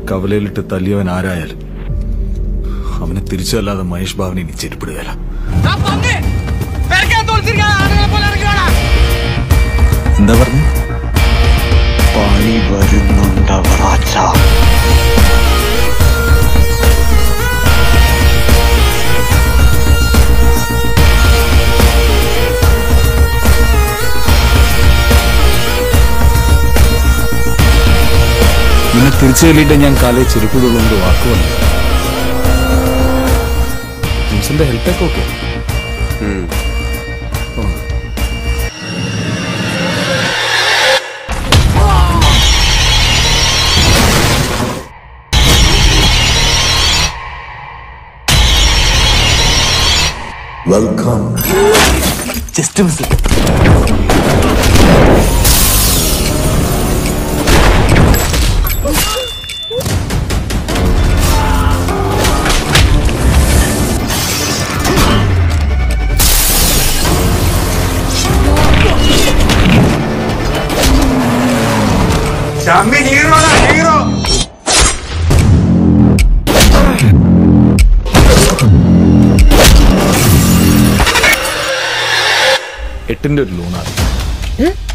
കവലയിലിട്ട് തല്ലിയവൻ ആരായാലും അവനെ തിരിച്ചല്ലാതെ മഹേഷ് ബാബിനെ ഇനി ചെരുപ്പിടുകയല്ല എന്താ പറഞ്ഞു പണി വരുന്നുണ്ടവറാച്ച നിന്നെ തിരിച്ചു തല്ലിയിട്ട് ഞാൻ കാലേ ചെരുപ്പിടുള്ളൂ വാക്കുവല്ല ജിംസിന്റെ ഹെൽത്തൊക്കെ ഓക്കെ വെൽക്കം ജസ്റ്റ് മിസ് എട്ടിന്റെ ഒരു ലൂണാണ്